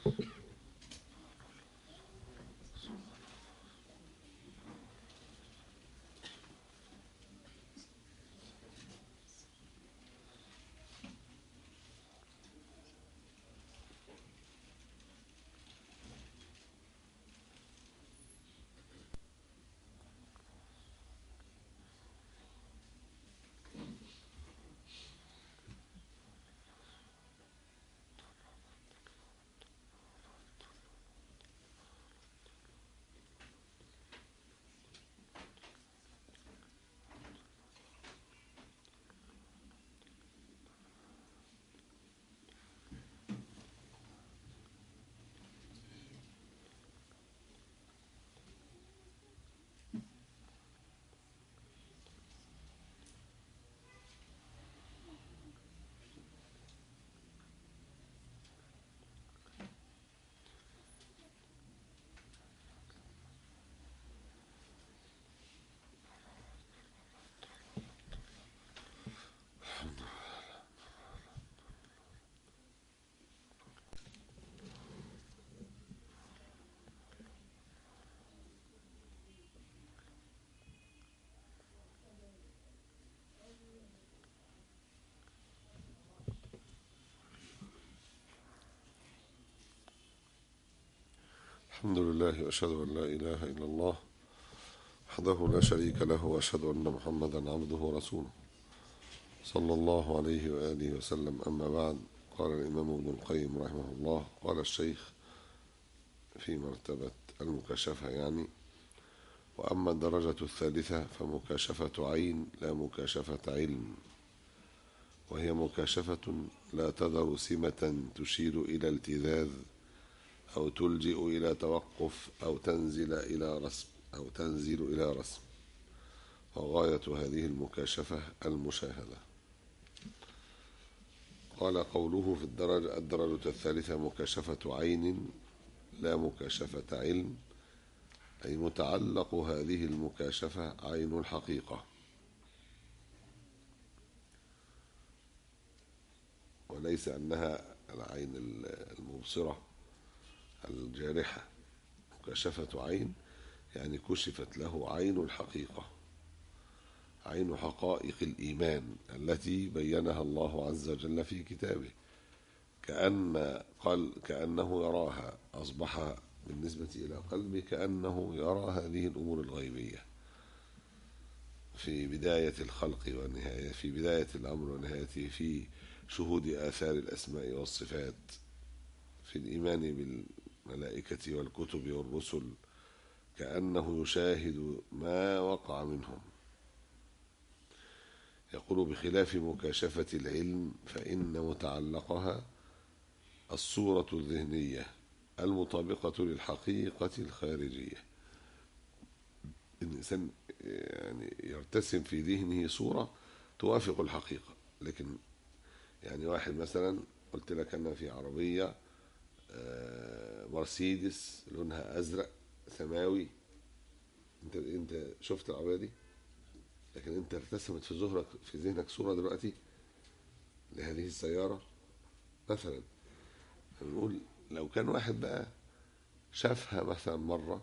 الحمد لله وأشهد أن لا إله إلا الله وحده لا شريك له وأشهد أن محمدا عبده ورسوله صلى الله عليه وآله وسلم أما بعد قال الإمام ابن القيم رحمه الله قال الشيخ في مرتبة المكاشفة يعني وأما الدرجة الثالثة فمكاشفة عين لا مكاشفة علم وهي مكاشفة لا تذر سمة تشير إلى التذاذ أو تلجئ إلى توقف أو تنزل إلى رسم أو تنزل إلى رسم وغاية هذه المكاشفة المشاهدة قال قوله في الدرجة الدرجة الثالثة مكاشفة عين لا مكاشفة علم أي متعلق هذه المكاشفة عين الحقيقة وليس أنها العين المبصرة الجارحة مكاشفة عين يعني كشفت له عين الحقيقة عين حقائق الإيمان التي بينها الله عز وجل في كتابه كأن قال كأنه يراها أصبح بالنسبة إلى قلبه كأنه يرى هذه الأمور الغيبية في بداية الخلق والنهاية في بداية الأمر ونهايته في شهود آثار الأسماء والصفات في الإيمان بالملائكة والكتب والرسل كأنه يشاهد ما وقع منهم يقول بخلاف مكاشفة العلم فإن متعلقها الصورة الذهنية المطابقة للحقيقة الخارجية الإنسان يعني يرتسم في ذهنه صورة توافق الحقيقة لكن يعني واحد مثلا قلت لك أن في عربية مرسيدس لونها أزرق سماوي انت انت شفت العربية دي لكن انت ارتسمت في ظهرك في ذهنك صورة دلوقتي لهذه السيارة مثلا بنقول لو كان واحد بقى شافها مثلا مرة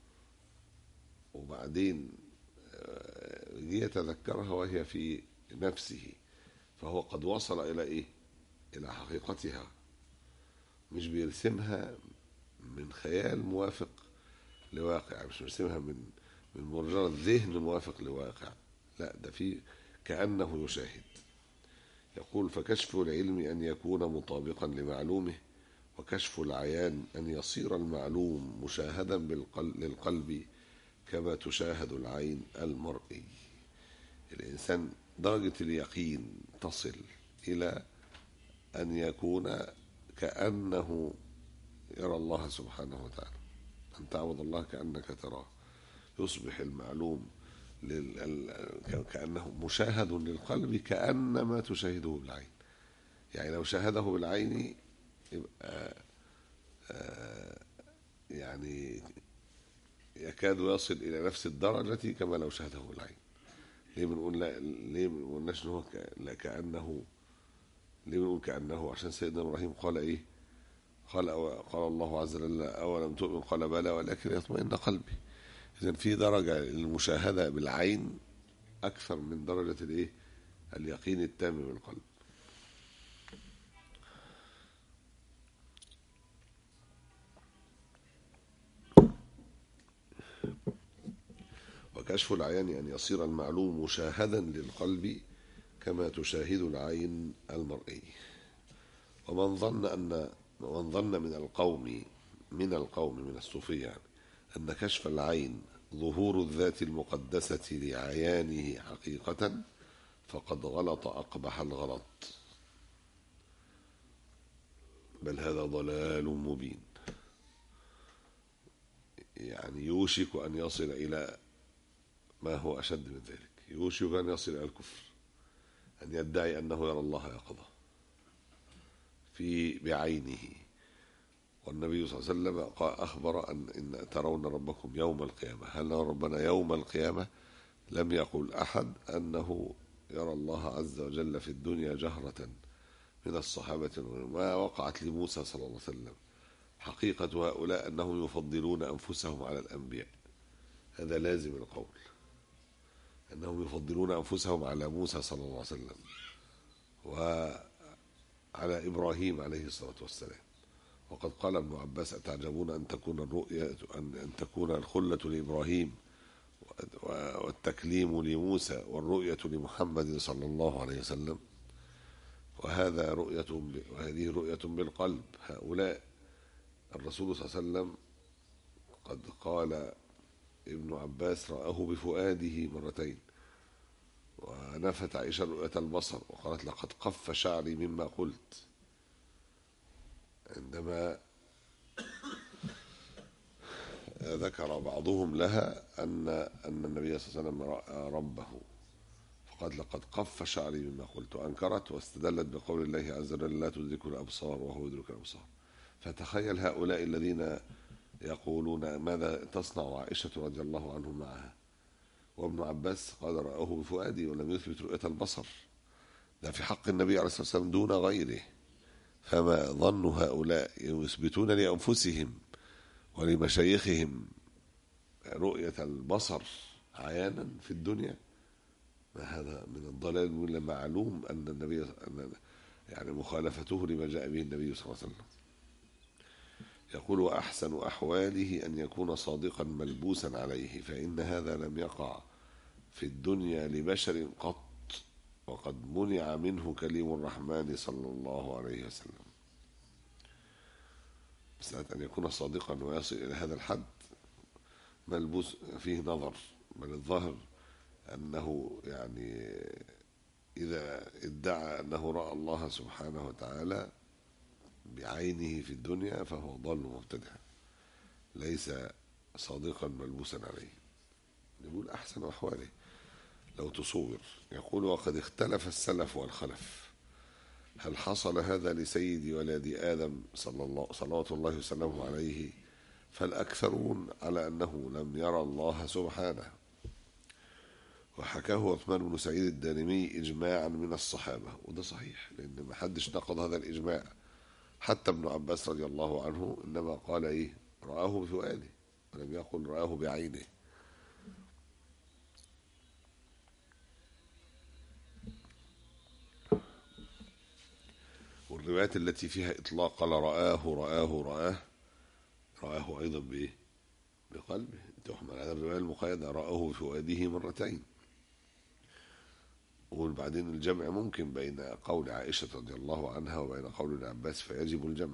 وبعدين جه يتذكرها وهي في نفسه فهو قد وصل إلى إيه؟ إلى حقيقتها مش بيرسمها من خيال موافق لواقع مش بيرسمها من من مجرد ذهن موافق لواقع لا ده في كأنه يشاهد يقول فكشف العلم أن يكون مطابقا لمعلومه وكشف العيان أن يصير المعلوم مشاهدا بالقلب للقلب كما تشاهد العين المرئي الإنسان درجة اليقين تصل إلى أن يكون كأنه يرى الله سبحانه وتعالى أن تعبد الله كأنك تراه يصبح المعلوم لل... كأنه مشاهد للقلب كأنما تشاهده بالعين يعني لو شاهده بالعين يبقى يعني يكاد يصل إلى نفس الدرجة كما لو شاهده بالعين ليه بنقول لا ليه ما قلناش ان هو لا كأنه ليه بنقول كأنه عشان سيدنا إبراهيم قال إيه قال قال الله عز وجل أولم تؤمن قال بلى ولكن يطمئن قلبي إذا في درجة للمشاهدة بالعين أكثر من درجة الإيه؟ اليقين التام بالقلب وكشف العيان أن يصير المعلوم مشاهدا للقلب كما تشاهد العين المرئي ومن ظن أن من ظن من القوم من القوم من الصوفية يعني أن كشف العين ظهور الذات المقدسة لعيانه حقيقة فقد غلط أقبح الغلط بل هذا ضلال مبين يعني يوشك أن يصل إلى ما هو أشد من ذلك يوشك أن يصل إلى الكفر أن يدعي أنه يرى الله يقظة في بعينه والنبي صلى الله عليه وسلم قال أخبر أن إن ترون ربكم يوم القيامة هل نرى ربنا يوم القيامة لم يقل أحد أنه يرى الله عز وجل في الدنيا جهرة من الصحابة ما وقعت لموسى صلى الله عليه وسلم حقيقة هؤلاء أنهم يفضلون أنفسهم على الأنبياء هذا لازم القول أنهم يفضلون أنفسهم على موسى صلى الله عليه وسلم وعلى إبراهيم عليه الصلاة والسلام وقد قال ابن عباس أتعجبون أن تكون الرؤية أن, أن تكون الخلة لإبراهيم والتكليم لموسى والرؤية لمحمد صلى الله عليه وسلم وهذا رؤية وهذه رؤية بالقلب هؤلاء الرسول صلى الله عليه وسلم قد قال ابن عباس رآه بفؤاده مرتين ونفت عائشة رؤية البصر وقالت لقد قف شعري مما قلت عندما ذكر بعضهم لها أن أن النبي صلى الله عليه وسلم رأى ربه فقد لقد قف شعري مما قلت وأنكرت واستدلت بقول الله عز وجل لا تدرك الأبصار وهو يدرك الأبصار فتخيل هؤلاء الذين يقولون ماذا تصنع عائشة رضي الله عنهم معها وابن عباس قال رآه بفؤادي ولم يثبت رؤية البصر ده في حق النبي عليه الصلاة والسلام دون غيره فما ظن هؤلاء يثبتون لأنفسهم ولمشايخهم رؤية البصر عيانا في الدنيا ما هذا من الضلال ولا معلوم أن النبي أن يعني مخالفته لما جاء به النبي صلى الله عليه وسلم يقول وأحسن أحواله أن يكون صادقا ملبوسا عليه فإن هذا لم يقع في الدنيا لبشر قط وقد منع منه كليم الرحمن صلى الله عليه وسلم مسألة أن يكون صادقا ويصل إلى هذا الحد ملبوس فيه نظر بل الظاهر أنه يعني إذا ادعى أنه رأى الله سبحانه وتعالى بعينه في الدنيا فهو ضال مبتدع ليس صادقا ملبوسا عليه يقول أحسن أحواله لو تصور يقول وقد اختلف السلف والخلف هل حصل هذا لسيد ولد آدم صلى الله صلوات الله وسلامه عليه فالأكثرون على أنه لم يرى الله سبحانه وحكاه عثمان بن سعيد الدارمي إجماعا من الصحابة وده صحيح لأن ما حدش نقض هذا الإجماع حتى ابن عباس رضي الله عنه إنما قال إيه رآه بفؤاده ولم يقل رآه بعينه والروايات التي فيها إطلاق قال رآه رآه رآه رآه أيضا بإيه بقلبه تحمل على الرواية المقيدة رآه بفؤاده مرتين وبعدين الجمع ممكن بين قول عائشة رضي الله عنها وبين قول ابن عباس فيجب الجمع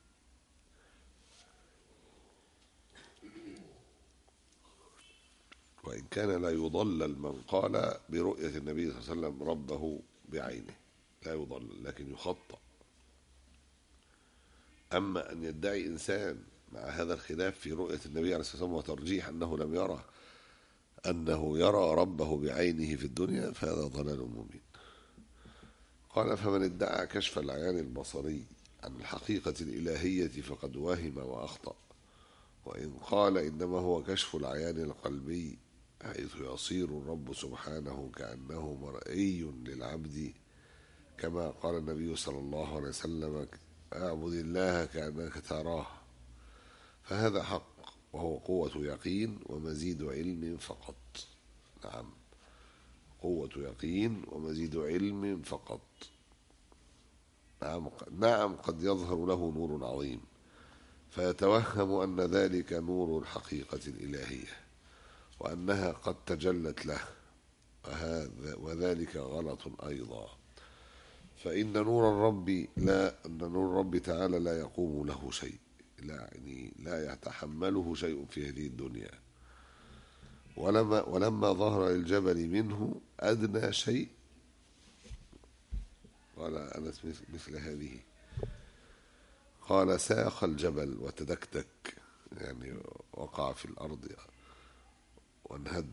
وإن كان لا يضلل من قال برؤية النبي صلى الله عليه وسلم ربه بعينه لا يضلل لكن يخطأ أما أن يدعي إنسان مع هذا الخلاف في رؤية النبي عليه الصلاة والسلام وترجيح أنه لم يره أنه يرى ربه بعينه في الدنيا فهذا ضلال مبين قال فمن ادعى كشف العيان البصري عن الحقيقة الإلهية فقد وهم وأخطأ وإن قال إنما هو كشف العيان القلبي حيث يصير الرب سبحانه كأنه مرئي للعبد كما قال النبي صلى الله عليه وسلم اعبد الله كأنك تراه فهذا حق وهو قوة يقين ومزيد علم فقط نعم قوة يقين ومزيد علم فقط نعم نعم قد يظهر له نور عظيم فيتوهم أن ذلك نور الحقيقة الإلهية وأنها قد تجلت له وهذا وذلك غلط أيضا فإن نور الرب لا أن نور الرب تعالى لا يقوم له شيء لا يعني لا يتحمله شيء في هذه الدنيا ولما ولما ظهر الجبل منه أدنى شيء قال أنس مثل هذه قال ساق الجبل وتدكتك يعني وقع في الأرض وانهد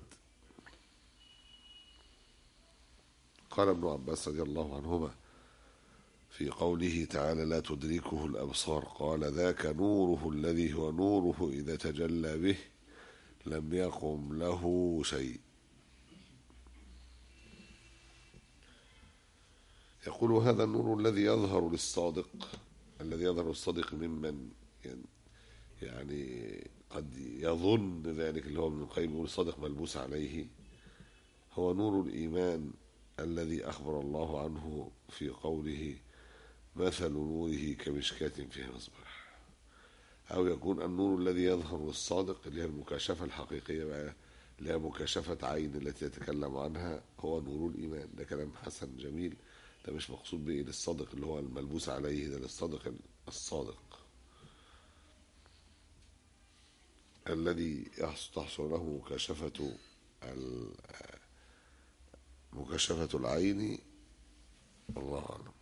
قال ابن عباس رضي الله عنهما في قوله تعالى لا تدركه الأبصار قال ذاك نوره الذي هو نوره إذا تجلى به لم يقم له شيء يقول هذا النور الذي يظهر للصادق الذي يظهر للصادق ممن يعني قد يظن ذلك اللي هو ابن القيم يقول الصادق ملبوس عليه هو نور الإيمان الذي أخبر الله عنه في قوله مثل نوره كمشكاة فيها مصباح أو يكون النور الذي يظهر للصادق اللي هي المكاشفة الحقيقية بقى اللي هي مكاشفة عين التي يتكلم عنها هو نور الإيمان ده كلام حسن جميل ده مش مقصود به للصادق اللي هو الملبوس عليه ده للصادق الصادق الذي تحصل له مكاشفة مكاشفة العين الله أعلم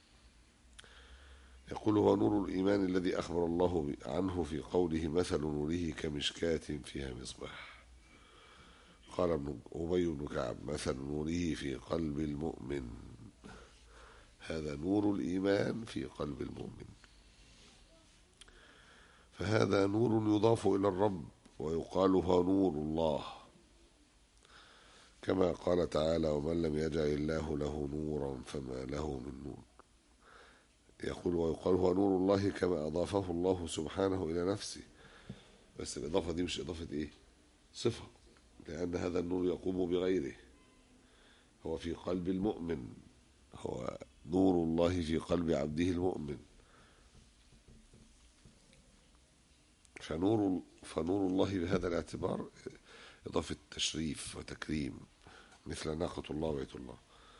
يقول هو نور الإيمان الذي أخبر الله عنه في قوله مثل نوره كمشكاة فيها مصباح قال ابن أبي بن كعب مثل نوره في قلب المؤمن هذا نور الإيمان في قلب المؤمن فهذا نور يضاف إلى الرب ويقال هو نور الله كما قال تعالى ومن لم يجعل الله له نورا فما له من نور يقول ويقال هو نور الله كما أضافه الله سبحانه إلى نفسه بس الإضافة دي مش إضافة إيه صفة لأن هذا النور يقوم بغيره هو في قلب المؤمن هو نور الله في قلب عبده المؤمن فنور فنور الله بهذا الاعتبار إضافة تشريف وتكريم مثل ناقة الله وبيت الله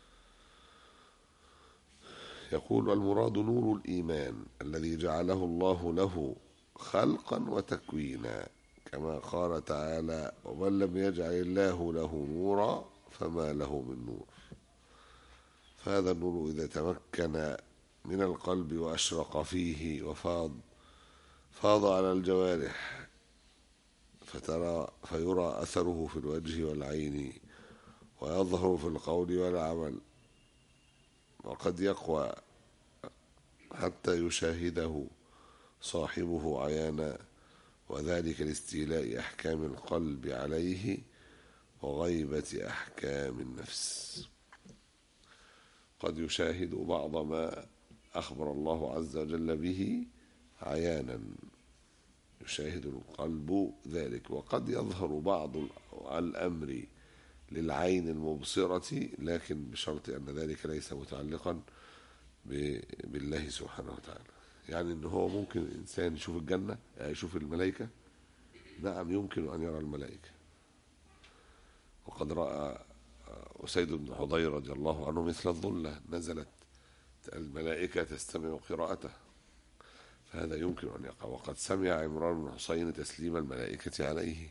يقول المراد نور الإيمان الذي جعله الله له خلقا وتكوينا كما قال تعالى ومن لم يجعل الله له نورا فما له من نور فهذا النور إذا تمكن من القلب وأشرق فيه وفاض فاض على الجوارح فترى فيرى أثره في الوجه والعين ويظهر في القول والعمل وقد يقوى حتى يشاهده صاحبه عيانا وذلك لاستيلاء أحكام القلب عليه وغيبة أحكام النفس قد يشاهد بعض ما أخبر الله عز وجل به عيانا يشاهد القلب ذلك وقد يظهر بعض الأمر للعين المبصرة لكن بشرط أن ذلك ليس متعلقا بالله سبحانه وتعالى يعني ان هو ممكن الانسان يشوف الجنه يشوف الملائكه نعم يمكن ان يرى الملائكه وقد راى اسيد بن حضير رضي الله عنه مثل الظله نزلت الملائكه تستمع قراءته فهذا يمكن ان يقع وقد سمع عمران بن حسين تسليم الملائكه عليه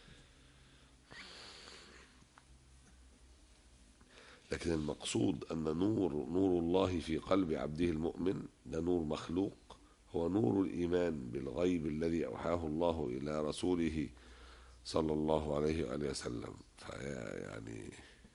لكن المقصود أن نور نور الله في قلب عبده المؤمن ده نور مخلوق هو نور الإيمان بالغيب الذي أوحاه الله إلى رسوله صلى الله عليه وآله وسلم يعني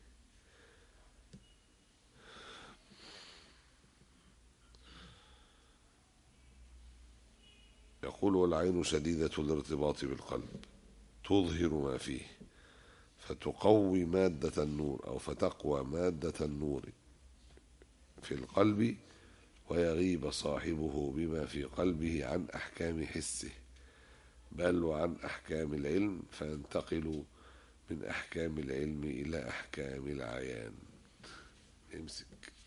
يقول والعين شديدة الارتباط بالقلب تظهر ما فيه فتقوي مادة النور أو فتقوى مادة النور في القلب ويغيب صاحبه بما في قلبه عن أحكام حسه بل وعن أحكام العلم فينتقل من أحكام العلم إلى أحكام العيان امسك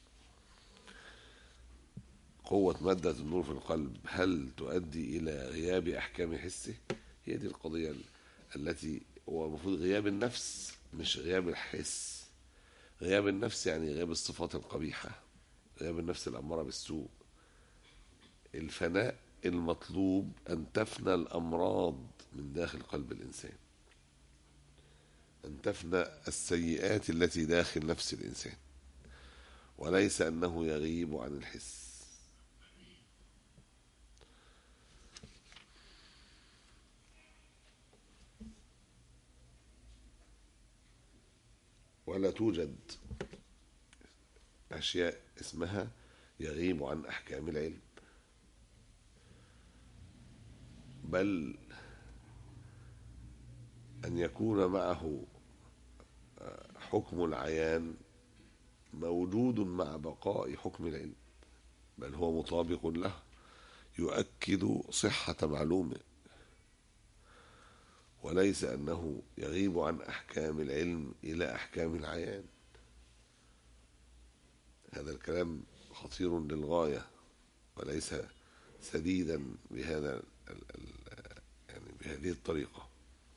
قوة مادة النور في القلب هل تؤدي إلى غياب أحكام حسه هي دي القضية التي هو المفروض غياب النفس مش غياب الحس غياب النفس يعني غياب الصفات القبيحة غياب النفس الأمارة بالسوء الفناء المطلوب أن تفنى الأمراض من داخل قلب الإنسان أن تفنى السيئات التي داخل نفس الإنسان وليس أنه يغيب عن الحس ولا توجد أشياء اسمها يغيب عن أحكام العلم بل أن يكون معه حكم العيان موجود مع بقاء حكم العلم بل هو مطابق له يؤكد صحة معلومه وليس أنه يغيب عن أحكام العلم إلى أحكام العيان هذا الكلام خطير للغاية وليس سديدا بهذا يعني بهذه الطريقة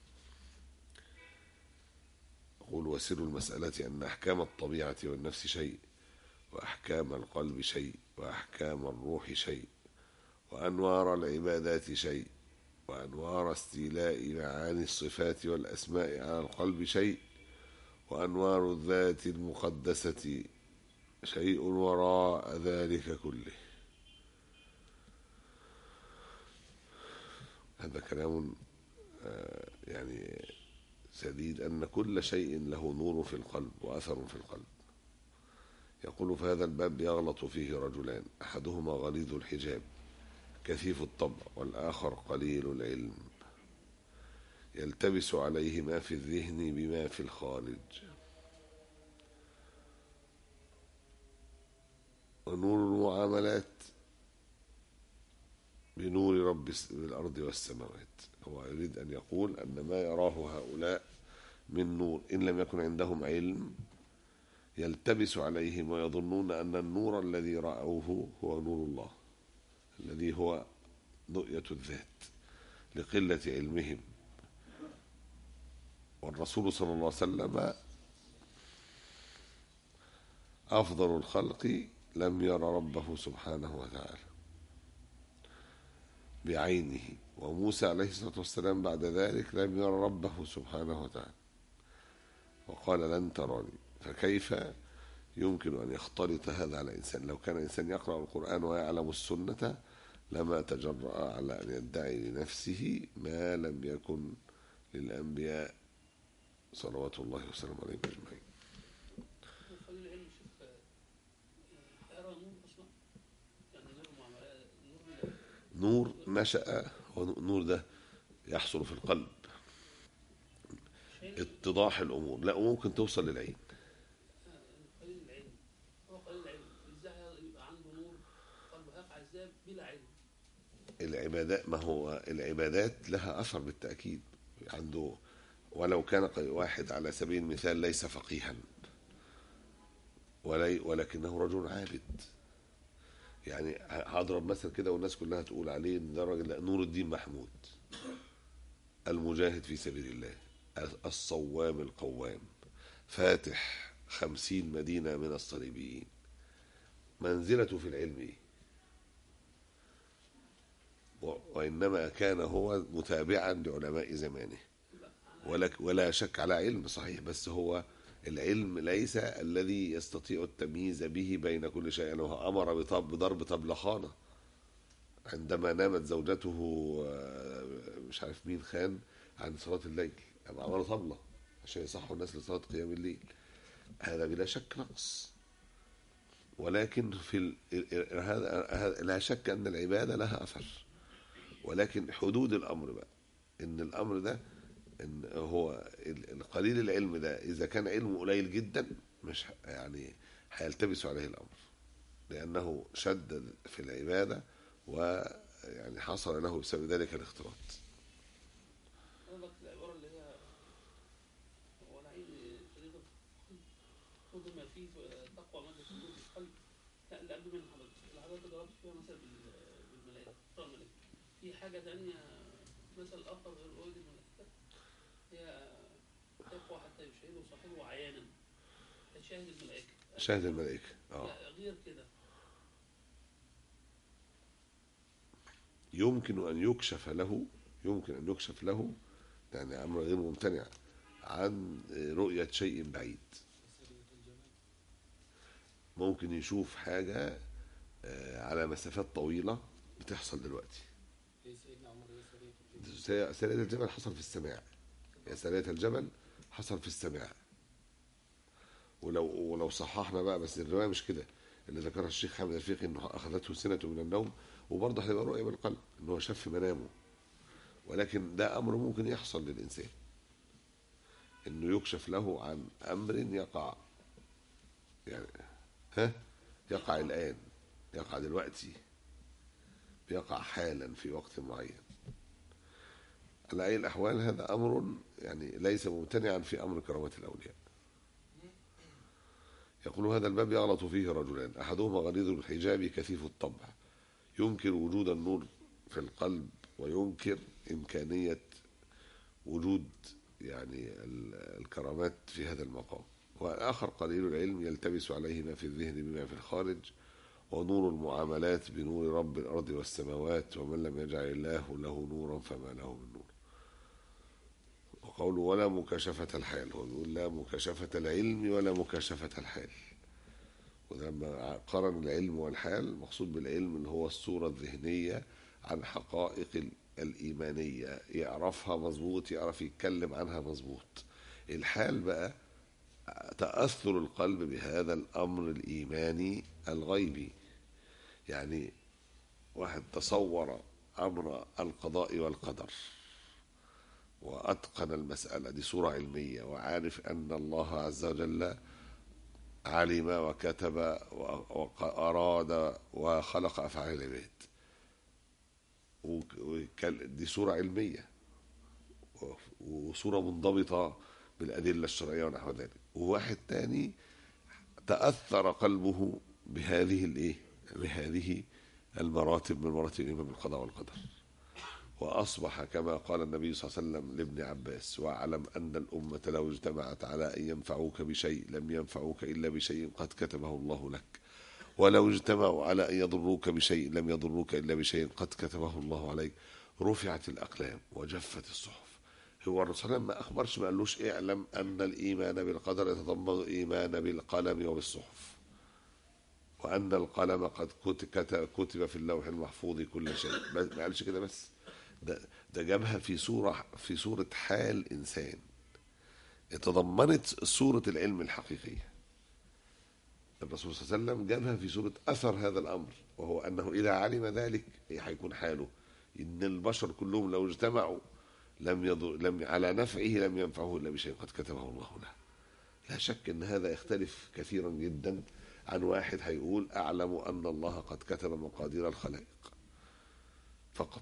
يقول وسر المسألة أن أحكام الطبيعة والنفس شيء وأحكام القلب شيء وأحكام الروح شيء وأنوار العبادات شيء وأنوار استيلاء معاني الصفات والأسماء على القلب شيء وأنوار الذات المقدسة شيء وراء ذلك كله هذا كلام يعني سديد أن كل شيء له نور في القلب وأثر في القلب يقول في هذا الباب يغلط فيه رجلان أحدهما غليظ الحجاب كثيف الطبع والآخر قليل العلم يلتبس عليه ما في الذهن بما في الخارج ونور المعاملات بنور رب الأرض والسماوات هو يريد أن يقول أن ما يراه هؤلاء من نور إن لم يكن عندهم علم يلتبس عليهم ويظنون أن النور الذي رأوه هو نور الله الذي هو رؤية الذات لقلة علمهم والرسول صلى الله عليه وسلم أفضل الخلق لم ير ربه سبحانه وتعالى بعينه وموسى عليه الصلاة والسلام بعد ذلك لم ير ربه سبحانه وتعالى وقال لن تراني فكيف يمكن أن يختلط هذا على إنسان لو كان إنسان يقرأ القرآن ويعلم السنة لما تجرأ على أن يدعي لنفسه ما لم يكن للأنبياء صلوات الله وسلامه عليهم أجمعين نور نشأ ونور ده يحصل في القلب اتضاح الأمور لا ممكن توصل للعين قليل العلم هو قليل العلم ازاي يبقى عنده نور قلبه هيقع ازاي بلا علم العبادات ما هو العبادات لها أثر بالتأكيد عنده ولو كان واحد على سبيل المثال ليس فقيها ولي ولكنه رجل عابد يعني هضرب مثل كده والناس كلها تقول عليه ان ده راجل نور الدين محمود المجاهد في سبيل الله الصوام القوام فاتح خمسين مدينة من الصليبيين منزلته في العلم إيه؟ وإنما كان هو متابعا لعلماء زمانه ولا, ولا شك على علم صحيح بس هو العلم ليس الذي يستطيع التمييز به بين كل شيء يعني هو أمر بطب بضرب طبلخانة عندما نامت زوجته مش عارف مين خان عن صلاة الليل أما عملوا طبلة عشان يصحوا الناس لصلاة قيام الليل هذا بلا شك نقص ولكن في ال... هذا لا شك أن العبادة لها أثر ولكن حدود الأمر بقى إن الأمر ده إن هو القليل العلم ده إذا كان علمه قليل جدا مش يعني هيلتبس عليه الأمر لأنه شدد في العبادة ويعني حصل له بسبب ذلك الاختلاط قصدك العبارة اللي هي والعين شديدة خذ ما فيه تقوى ما في النور في القلب لا اللي قبل منها حضرتك اللي حضرتك ضربت فيها مثلا بال- بالملائكة إقرأ الملائكة في حاجة تانية مثل آخر غير رؤية الملائكة هي تقوى حتى يشهده صاحبه عيانا تشاهد الملائكة شاهد الملائكة اه لا غير كده يمكن أن يكشف له يمكن أن يكشف له يعني أمر غير ممتنع عن رؤية شيء بعيد ممكن يشوف حاجة آه، على مسافات طويلة بتحصل دلوقتي سرية سرية الجبل حصل في السماع يا سرية الجبل حصل في السماع ولو ولو صححنا بقى بس الرواية مش كده اللي ذكرها الشيخ حامد الفقي انه اخذته سنة من النوم وبرضه هيبقى رؤية بالقلب ان هو شاف في منامه ولكن ده امر ممكن يحصل للانسان انه يكشف له عن امر يقع يعني ها يقع الان يقع دلوقتي بيقع حالا في وقت معين على اي الاحوال هذا امر يعني ليس ممتنعا في امر كرامه الاولياء يقول هذا الباب يغلط فيه رجلان احدهما غليظ الحجاب كثيف الطبع ينكر وجود النور في القلب وينكر امكانيه وجود يعني ال- الكرامات في هذا المقام والآخر قليل العلم يلتبس عليه ما في الذهن بما في الخارج ونور المعاملات بنور رب الأرض والسماوات ومن لم يجعل الله له نورا فما له من نور وقوله ولا مكاشفة الحال هو بيقول لا مكاشفة العلم ولا مكاشفة الحال ولما قارن العلم والحال مقصود بالعلم اللي هو الصورة الذهنية عن حقائق ال- الإيمانية يعرفها مظبوط يعرف يتكلم عنها مظبوط الحال بقى تأثر القلب بهذا الأمر الإيماني الغيبي يعني واحد تصور أمر القضاء والقدر وأتقن المسألة دي صورة علمية وعارف أن الله عز وجل علم وكتب وأراد وخلق أفعال العباد وك- وكال- دي صورة علمية و- وصورة منضبطة بالأدلة الشرعية ونحو ذلك وواحد تاني تأثر قلبه بهذه الإيه بهذه المراتب من مراتب الإيمان بالقضاء والقدر وأصبح كما قال النبي صلى الله عليه وسلم لابن عباس واعلم أن الأمة لو اجتمعت على أن ينفعوك بشيء لم ينفعوك إلا بشيء قد كتبه الله لك ولو اجتمعوا على أن يضروك بشيء لم يضروك إلا بشيء قد كتبه الله عليك رفعت الأقلام وجفت الصحف هو الرسول صلى الله عليه وسلم ما أخبرش ما قالوش اعلم أن الإيمان بالقدر يتضمن الإيمان بالقلم وبالصحف وأن القلم قد كت- كت- كتب في اللوح المحفوظ كل شيء بس- ما قالش كده بس ده ده جابها في صورة في صورة حال إنسان تضمنت صورة العلم الحقيقية الرسول صلى الله عليه وسلم جابها في صورة أثر هذا الأمر وهو أنه إذا علم ذلك إيه هيكون حاله إن البشر كلهم لو اجتمعوا لم يضر لم على نفعه لم ينفعه إلا بشيء قد كتبه الله له لا شك أن هذا يختلف كثيرا جدا عن واحد هيقول أعلم أن الله قد كتب مقادير الخلائق فقط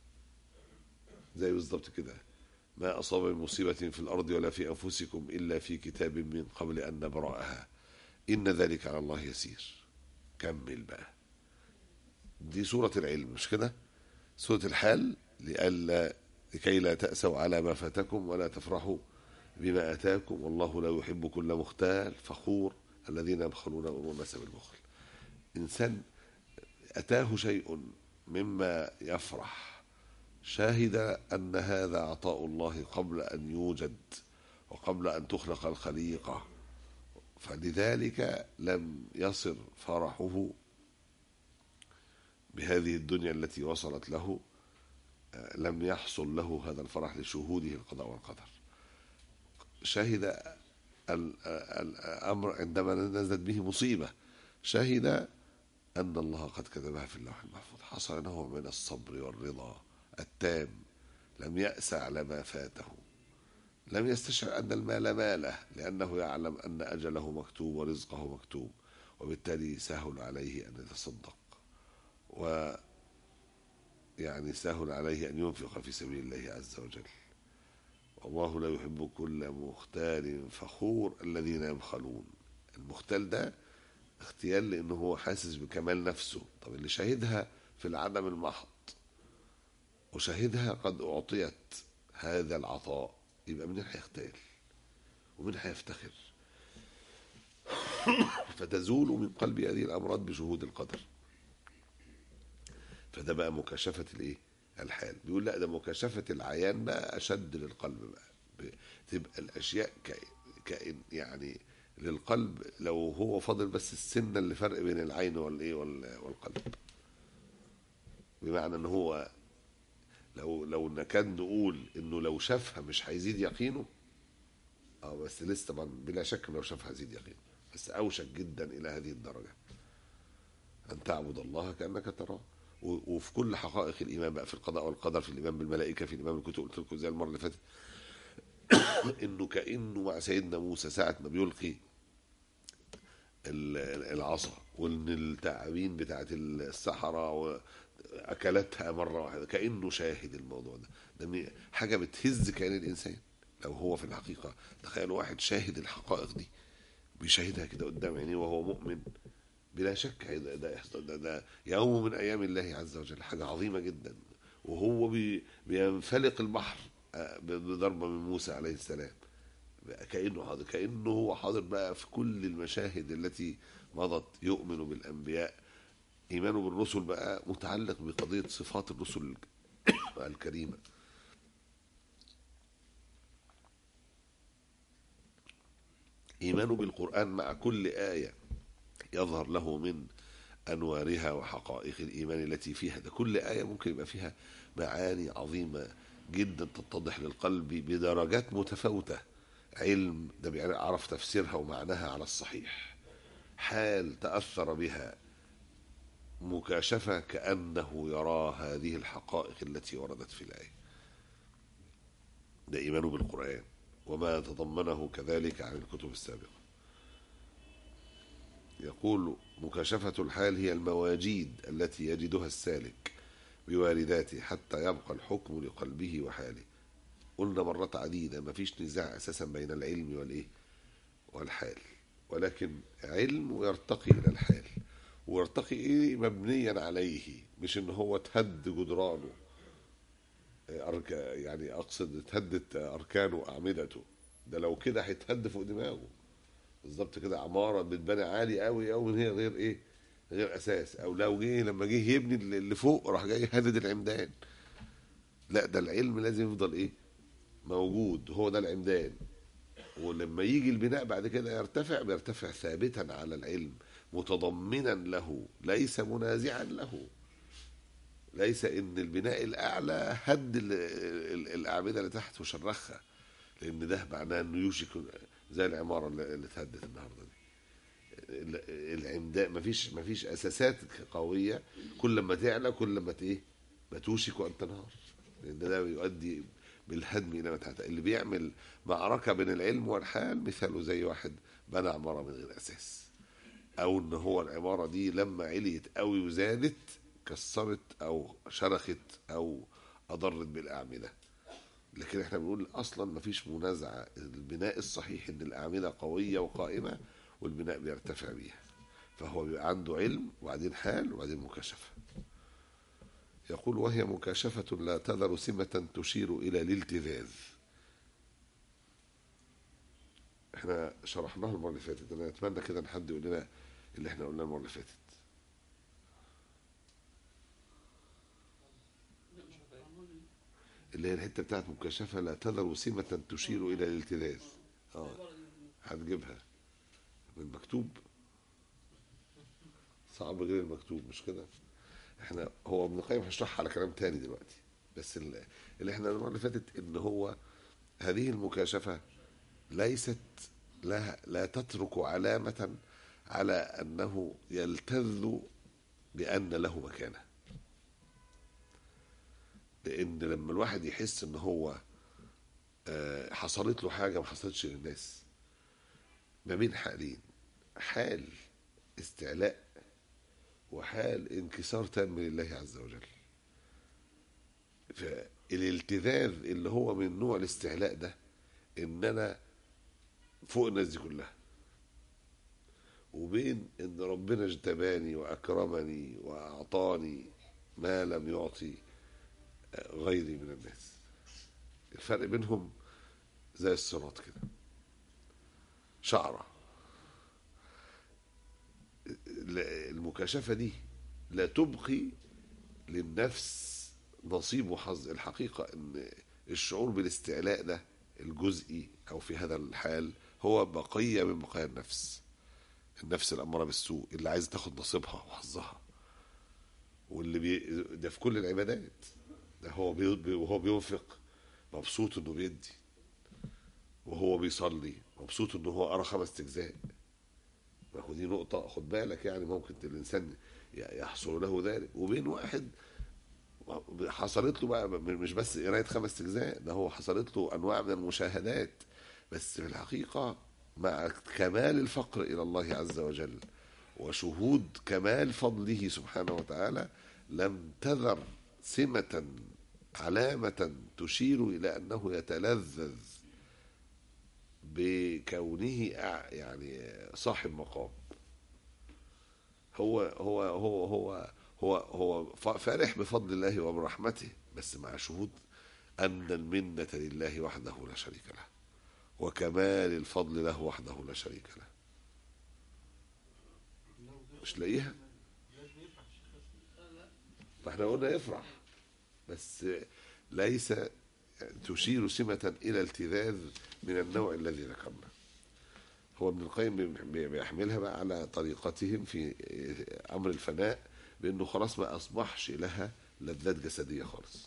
زي بالظبط كده ما أصاب من مصيبة في الأرض ولا في أنفسكم إلا في كتاب من قبل أن نبرأها إن ذلك على الله يسير كمل بقى دي سورة العلم مش كده سورة الحال لئلا لكي لا تأسوا على ما فاتكم ولا تفرحوا بما أتاكم والله لا يحب كل مختال فخور الذين يبخلون أمور الناس بالبخل إنسان أتاه شيء مما يفرح شاهد أن هذا عطاء الله قبل أن يوجد وقبل أن تخلق الخليقة فلذلك لم يصل فرحه بهذه الدنيا التي وصلت له آه، لم يحصل له هذا الفرح لشهوده القضاء والقدر شهد ال- الأمر عندما نزلت به مصيبة شهد أن الله قد كتبها في اللوح المحفوظ حصل نوع من الصبر والرضا التام لم يأس على ما فاته لم يستشعر أن المال ماله لأنه يعلم أن أجله مكتوب ورزقه مكتوب وبالتالي سهل عليه أن يتصدق و يعني سهل عليه أن ينفق في سبيل الله عز وجل والله لا يحب كل مختال فخور الذين يبخلون المختال ده اغتيال لأنه هو حاسس بكمال نفسه طب اللي شاهدها في العدم المحض وشاهدها قد أعطيت هذا العطاء يبقى من هيختال ومن هيفتخر فتزول من قلب هذه الأمراض بشهود القدر فده بقى مكاشفة الايه الحال بيقول لا ده مكاشفة العيان بقى أشد للقلب بقى ب- تبقى الأشياء ك... كأن يعني للقلب لو هو فاضل بس السنة اللي فرق بين العين والايه وال- والقلب بمعنى ان هو لو لو نكاد نقول انه لو شافها مش هيزيد يقينه اه بس لسه طبعا بلا شك لو شافها هيزيد يقينه بس اوشك جدا الى هذه الدرجه ان تعبد الله كانك تراه و- وفي كل حقائق الايمان بقى في القضاء والقدر في الايمان بالملائكه في الايمان بالكتب قلت لكم زي المره اللي فاتت انه كانه مع سيدنا موسى ساعه ما بيلقي ال- العصا وان التعابين بتاعت الصحراء اكلتها مره واحده كانه شاهد الموضوع ده ده من- حاجه بتهز كيان الانسان لو هو في الحقيقه تخيل واحد شاهد الحقائق دي بيشاهدها كده قدام عينيه وهو مؤمن بلا شك هيدا- ده, يحصل- ده, ده يوم من ايام الله عز وجل حاجه عظيمه جدا وهو بي بينفلق البحر آه، بضربه من موسى عليه السلام بقى كانه حاضر كانه هو حاضر بقى في كل المشاهد التي مضت يؤمن بالانبياء ايمانه بالرسل بقى متعلق بقضيه صفات الرسل الكريمه ايمانه بالقران مع كل ايه يظهر له من انوارها وحقائق الايمان التي فيها ده كل ايه ممكن يبقى فيها معاني عظيمه جدا تتضح للقلب بدرجات متفاوته علم ده بيعرف تفسيرها ومعناها على الصحيح حال تاثر بها مكاشفه كانه يرى هذه الحقائق التي وردت في الايه ده ايمانه بالقران وما تضمنه كذلك عن الكتب السابقه يقول مكاشفة الحال هي المواجيد التي يجدها السالك بوارداته حتى يبقى الحكم لقلبه وحاله قلنا مرات عديدة ما فيش نزاع أساسا بين العلم والإيه والحال ولكن علم ويرتقي إلى الحال ويرتقي إيه مبنيا عليه مش إن هو تهد جدرانه أرك يعني أقصد اتهدت أركانه وأعمدته ده لو كده هيتهد فوق دماغه بالظبط كده عماره بتبني عالي قوي قوي من هي غير ايه غير اساس او لو جه لما جه يبني اللي فوق راح جاي هدد العمدان لا ده العلم لازم يفضل ايه موجود هو ده العمدان ولما يجي البناء بعد كده يرتفع بيرتفع ثابتا على العلم متضمنا له ليس منازعا له ليس ان البناء الاعلى هد ال- ال- الاعمده اللي تحت وشرخها لان ده معناه انه يوشك زي العماره اللي اللي اتهدت النهارده دي ال- العمدان مفيش مفيش اساسات قويه كل ما تعلى كل ما ت- ايه ما توشك ان تنهار لان ده يؤدي بالهدم الى ما تحت اللي بيعمل معركه بين العلم والحال مثاله زي واحد بنى عماره من غير اساس او ان هو العماره دي لما عليت قوي وزادت كسرت او شرخت او اضرت بالاعمده لكن احنا بنقول اصلا ما فيش منازعه البناء الصحيح ان الاعمده قويه وقائمه والبناء بيرتفع بيها فهو بيبقى عنده علم وبعدين حال وبعدين مكاشفه يقول وهي مكاشفة لا تذر سمة تشير إلى الالتذاذ احنا شرحناها المرة اللي فاتت أنا أتمنى كده إن حد يقول لنا اللي احنا قلناه المرة اللي فاتت لا مش فاهم اللي هي الحتة بتاعت مكاشفة لا تذر سمة تشير إلى الالتذاذ اه العبارة دي هتجيبها من المكتوب صعب غير المكتوب مش كده احنا هو ابن القيم هيشرحها على كلام تاني دلوقتي بس ال- اللي احنا المره اللي فاتت ان هو هذه المكاشفه ليست لا لا تترك علامه على انه يلتذ بان له مكانه لان لما الواحد يحس ان هو آه، حصلت له حاجه ما حصلتش للناس ما بين حالين حال استعلاء وحال انكسار تام لله عز وجل فالالتذاذ اللي هو من نوع الاستعلاء ده ان انا فوق الناس دي كلها وبين ان ربنا اجتباني واكرمني واعطاني ما لم يعطي غيري من الناس الفرق بينهم زي الصراط كده شعره المكاشفة دي لا تبقي للنفس نصيب وحظ الحقيقة ان الشعور بالاستعلاء ده الجزئي او في هذا الحال هو بقية من بقايا النفس النفس الأمارة بالسوء اللي عايزة تاخد نصيبها وحظها واللي بي ده في كل العبادات ده هو بي بي- وهو بينفق مبسوط انه بيدي وهو بيصلي مبسوط انه هو قرا خمس اجزاء ما هو دي نقطة خد بالك يعني ممكن الإنسان ي- يحصل له ذلك وبين واحد حصلت له بقى مش بس قراية خمس أجزاء ده هو حصلت له أنواع من المشاهدات بس في الحقيقة مع كمال الفقر إلى الله عز وجل وشهود كمال فضله سبحانه وتعالى لم تذر سمة علامة تشير إلى أنه يتلذذ بكونه أع- يعني صاحب مقام هو هو هو هو هو هو ف- فرح بفضل الله وبرحمته بس مع شهود أن المنة لله وحده لا شريك له وكمال الفضل له وحده لا شريك له مش لاقيها ما احنا قلنا يفرح بس ليس تشير سمة إلى التذاذ من النوع الذي ذكرنا هو ابن القيم بي- بيحملها بقى على طريقتهم في أمر الفناء بأنه خلاص ما أصبحش لها لذات جسدية خالص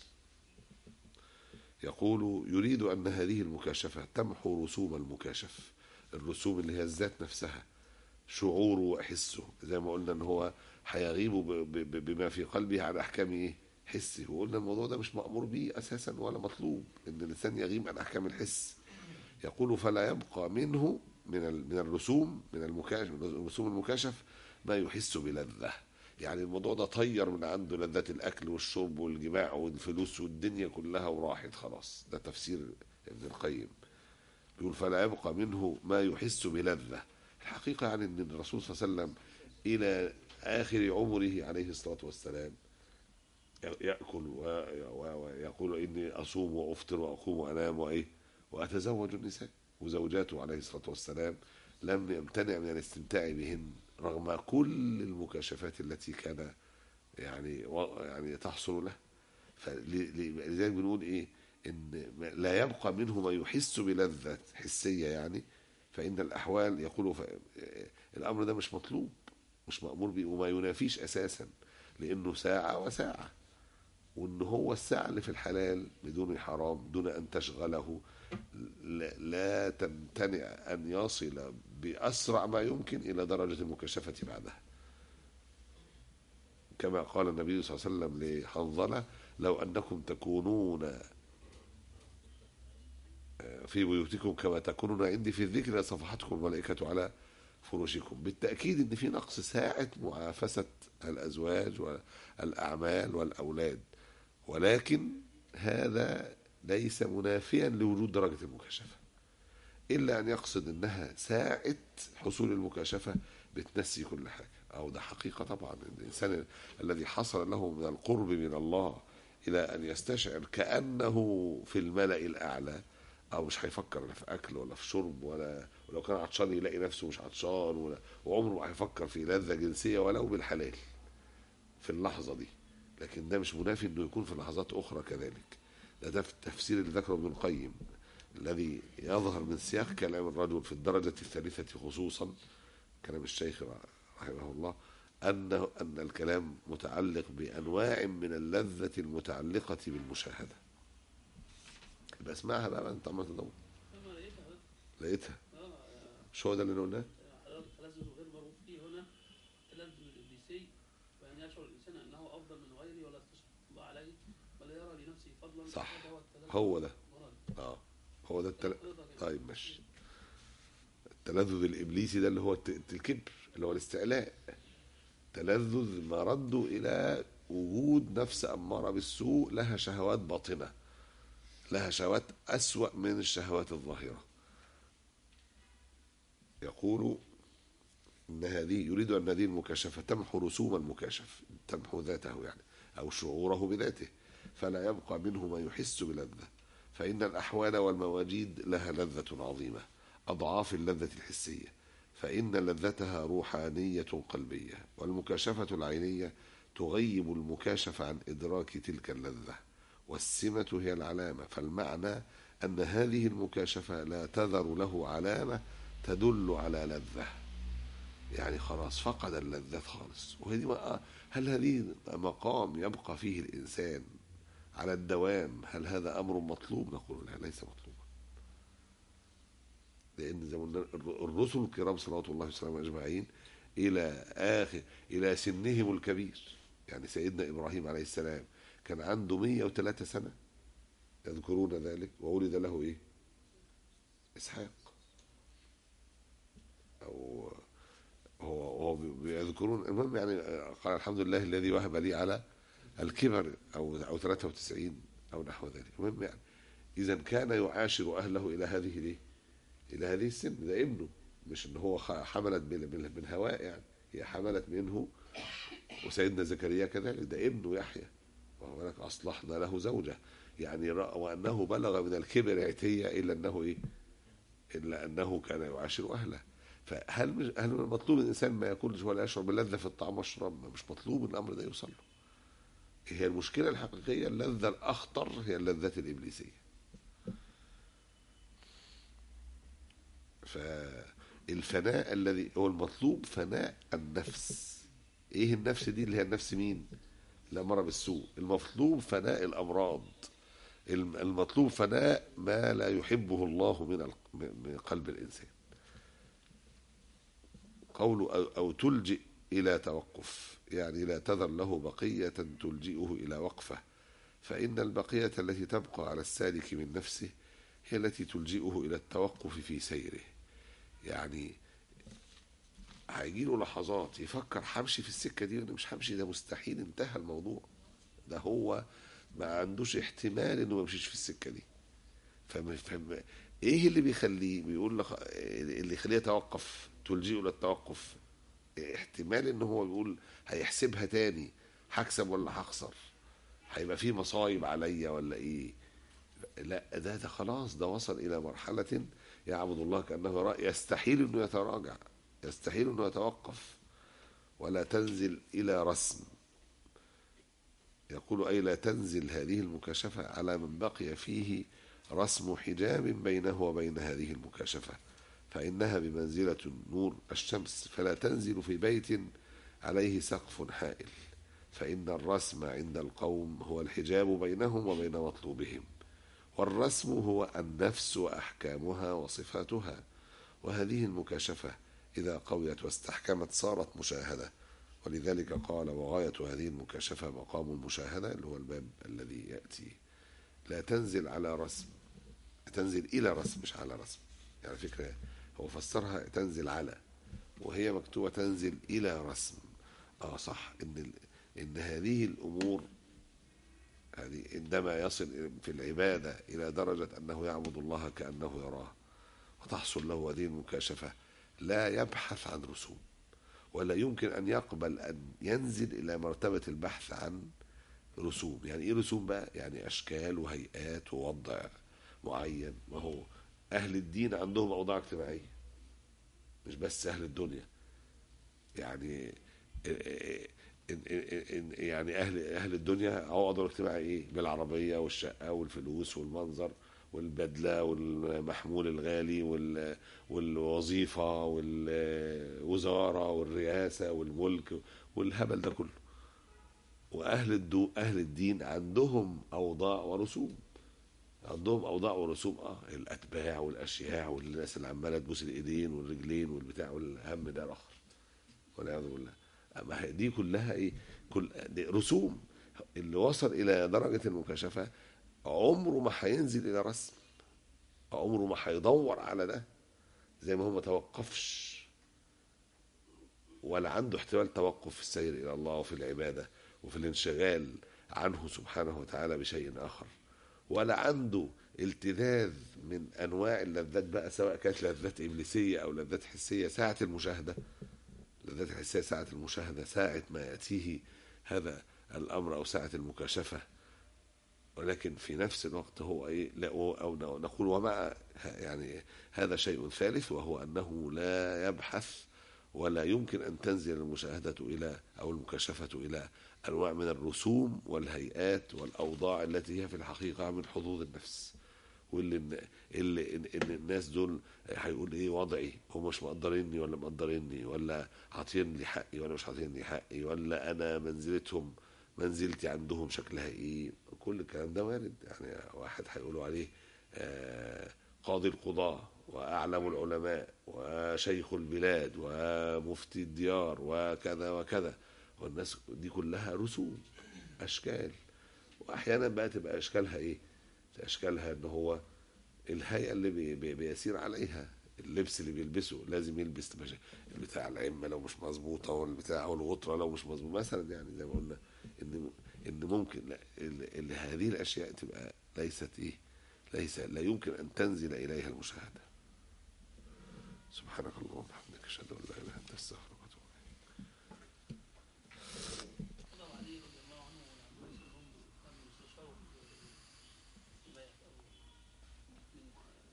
يقول يريد أن هذه المكاشفة تمحو رسوم المكاشف الرسوم اللي هي الذات نفسها شعوره وحسه زي ما قلنا ان هو هيغيب ب- ب- ب- بما في قلبه عن احكام ايه حسه وقلنا الموضوع ده مش مأمور به اساسا ولا مطلوب ان الانسان يغيب عن احكام الحس يقول فلا يبقى منه من ال- من الرسوم من المكاشف من رسوم المكاشف ما يحس بلذة يعني الموضوع ده طير من عنده لذات الاكل والشرب والجماع والفلوس والدنيا كلها وراحت خلاص ده تفسير ابن القيم بيقول فلا يبقى منه ما يحس بلذة الحقيقة يعني أن الرسول صلى الله عليه وسلم إلى آخر عمره عليه الصلاة والسلام يأكل و- و- ويقول إني أصوم وأفطر وأقوم وأنام وإيه وأتزوج النساء وزوجاته عليه الصلاة والسلام لم يمتنع من الاستمتاع بهن رغم كل المكاشفات التي كان يعني و- يعني تحصل له فلذلك بنقول ايه ان ما- لا يبقى منه ما يحس بلذة حسية يعني فإن الأحوال يقول ف... الأمر ده مش مطلوب مش مأمور به وما ينافيش أساسا لأنه ساعة وساعة وإن هو الساعة اللي في الحلال بدون حرام دون أن تشغله لا, لا تمتنع أن يصل بأسرع ما يمكن إلى درجة المكاشفة بعدها كما قال النبي صلى الله عليه وسلم لحنظلة لو أنكم تكونون في بيوتكم كما تكونون عندي في الذكر لصفحتكم الملائكة على فروشكم بالتأكيد أن في نقص ساعة معافسة الأزواج والأعمال والأولاد ولكن هذا ليس منافيا لوجود درجة المكاشفة إلا أن يقصد أنها ساعة حصول المكاشفة بتنسي كل حاجة أو ده حقيقة طبعا الإنسان الذي حصل له من القرب من الله إلى أن يستشعر كأنه في الملأ الأعلى أو مش هيفكر لا في أكل ولا في شرب ولا ولو كان عطشان يلاقي نفسه مش عطشان ولا وعمره ما هيفكر في لذة جنسية ولو بالحلال في اللحظة دي لكن ده مش منافي انه يكون في لحظات اخرى كذلك ده ده في التفسير اللي ذكره ابن القيم الذي يظهر من سياق كلام الرجل في الدرجة الثالثة خصوصا كلام الشيخ رحمه الله أن أن الكلام متعلق بأنواع من اللذة المتعلقة بالمشاهدة يبقى اسمعها بقى أنت عمال تدور كما لقيتها لقيتها اه مش هو ده اللي قلناه تلذذ غير مرغوب فيه هنا تلذذ الابليسي وان يشعر الانسان انه افضل من غيره ولا يستشعر الله عليه ولا يرى لنفسه فضلا صح. هذا هو التلذذ هو ده المراد. اه هو ده التل... رضا كده. طيب ماشي التلذذ الإبليسي ده اللي هو الت- الكبر اللي هو الاستعلاء تلذذ مرده إلى وجود نفس أمارة بالسوء لها شهوات باطنة لها شهوات أسوأ من الشهوات الظاهرة يقول إن هذه يريد أن هذه المكاشفة تمحو رسوم المكاشف تمحو ذاته يعني أو شعوره بذاته فلا يبقى منه ما يحس بلذة فإن الأحوال والمواجيد لها لذة عظيمة أضعاف اللذة الحسية فإن لذتها روحانية قلبية والمكاشفة العينية تغيب المكاشف عن إدراك تلك اللذة والسمة هي العلامة فالمعنى أن هذه المكاشفة لا تذر له علامة تدل على لذة يعني خلاص فقد اللذات خالص وهذه ما- هل هذه مقام يبقى فيه الإنسان على الدوام هل هذا أمر مطلوب نقول لا ليس مطلوبا لأن زي ما قلنا الر- الرسل الكرام صلوات الله وسلامه أجمعين إلى آخر إلى سنهم الكبير يعني سيدنا إبراهيم عليه السلام كان عنده 103 سنة يذكرون ذلك وولد له إيه إسحاق أو هو هو بيذكرون المهم يعني قال الحمد لله الذي وهب لي على الكبر او او 93 او نحو ذلك المهم يعني اذا كان يعاشر اهله الى هذه الايه؟ الى هذه السن ده ابنه مش ان هو خ- حملت من من- من هواء يعني هي حملت منه وسيدنا زكريا كذلك ده ابنه يحيى وهو لك اصلحنا له زوجه يعني رأى وانه بلغ من الكبر عتيه الا انه ايه؟ الا انه كان يعاشر اهله فهل مش هل من المطلوب الانسان ما ياكلش ولا يشعر بلذه في الطعام والشراب مش مطلوب الامر ده يوصل له هي المشكله الحقيقيه اللذه الاخطر هي اللذات الابليسيه فالفناء الذي هو المطلوب فناء النفس ايه النفس دي اللي هي النفس مين الاماره بالسوء المطلوب فناء الامراض الم- المطلوب فناء ما لا يحبه الله من الق- من قلب الانسان قول أو, أو تلجئ إلى توقف يعني لا تذر له بقية تلجئه إلى وقفة فإن البقية التي تبقى على السالك من نفسه هي التي تلجئه إلى التوقف في سيره يعني هيجي له لحظات يفكر همشي في السكة دي ولا مش همشي ده مستحيل انتهى الموضوع ده هو ما عندوش احتمال انه ما يمشيش في السكة دي فم... فم... ايه اللي بيخليه بيقول لك اللي يخليه يتوقف تلجئه للتوقف احتمال ان هو بيقول هيحسبها تاني هكسب ولا هخسر هيبقى في مصايب عليا ولا ايه لا ده ده خلاص ده وصل الى مرحله يعبد الله كانه يرى يستحيل انه يتراجع يستحيل انه يتوقف ولا تنزل الى رسم يقول اي لا تنزل هذه المكاشفه على من بقي فيه رسم حجاب بينه وبين هذه المكاشفه فانها بمنزله نور الشمس فلا تنزل في بيت عليه سقف حائل فان الرسم عند القوم هو الحجاب بينهم وبين مطلوبهم والرسم هو النفس واحكامها وصفاتها وهذه المكاشفه اذا قويت واستحكمت صارت مشاهده ولذلك قال وغايه هذه المكاشفه مقام المشاهده اللي هو الباب الذي ياتي لا تنزل على رسم تنزل الى رسم مش على رسم يعني فكره هو فسرها تنزل على وهي مكتوبه تنزل الى رسم اه صح ان ال... ان هذه الامور يعني عندما يصل في العباده الى درجه انه يعبد الله كانه يراه وتحصل له هذه المكاشفه لا يبحث عن رسوم ولا يمكن ان يقبل ان ينزل الى مرتبه البحث عن رسوم يعني ايه رسوم بقى يعني اشكال وهيئات ووضع معين وهو اهل الدين عندهم اوضاع اجتماعيه مش بس اهل الدنيا يعني يعني اهل اهل الدنيا عقدوا الاجتماعي ايه بالعربيه والشقه والفلوس والمنظر والبدله والمحمول الغالي وال والوظيفه والوزاره والرئاسه والملك والهبل ده كله واهل الدو اهل الدين عندهم اوضاع ورسوم عندهم اوضاع ورسوم اه الاتباع والاشياع والناس اللي عماله تبوس الايدين والرجلين والبتاع والهم ده الاخر والعياذ بالله اما هي دي كلها ايه كل دي رسوم اللي وصل الى درجه المكاشفه عمره ما هينزل الى رسم عمره ما هيدور على ده زي ما هو ما توقفش ولا عنده احتمال توقف في السير الى الله وفي العباده وفي الانشغال عنه سبحانه وتعالى بشيء اخر ولا عنده التذاذ من انواع اللذات بقى سواء كانت لذات ابليسيه او لذات حسيه ساعه المشاهده لذات الحسيه ساعه المشاهده ساعه ما ياتيه هذا الامر او ساعه المكاشفه ولكن في نفس الوقت هو ايه لا او نقول ومع يعني هذا شيء ثالث وهو انه لا يبحث ولا يمكن ان تنزل المشاهده الى او المكاشفه الى انواع من الرسوم والهيئات والاوضاع التي هي في الحقيقه من حظوظ النفس واللي اللي إن الناس دول هيقول ايه وضعي هم مش مقدريني ولا مقدريني ولا عاطين لي حقي ولا مش عاطين لي حقي ولا انا منزلتهم منزلتي عندهم شكلها ايه كل الكلام ده وارد يعني واحد هيقولوا عليه آه قاضي القضاة وأعلم العلماء وشيخ البلاد ومفتي الديار وكذا وكذا والناس دي كلها رسوم أشكال وأحيانا بقى تبقى أشكالها إيه؟ أشكالها إن هو الهيئة اللي بي بي بيسير عليها اللبس اللي بيلبسه لازم يلبس بتاع العمة لو مش مظبوطة والبتاع أو الغطرة لو مش مظبوط مثلا يعني زي ما قلنا إن إن ممكن لا ال هذه الأشياء تبقى ليست إيه؟ ليس لا يمكن أن تنزل إليها المشاهدة سبحانك اللهم وبحمدك أشهد أن لا إله إلا أنت أستغفرك وأتوب إليك طبعا علي رضي الله عنه والعباس هم كانوا مستشار في البيع أو من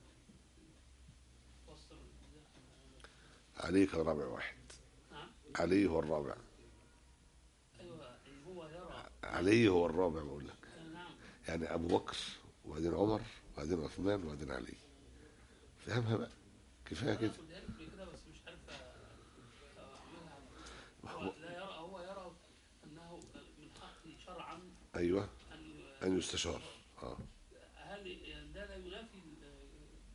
فسر علي كان رابع واحد نعم علي هو الرابع أيوه هو يرى علي هو الرابع بقول لك نعم يعني أبو بكر وبعدين عمر وبعدين عثمان وبعدين علي فهمها بقى كفايه أنا كده كنت عارف كده بس مش عارف أعملها هو- هو لا يرى هو يرى أنه من حقه شرعا ايوه أن ان يستشار اه هل ده لا ينافي ال-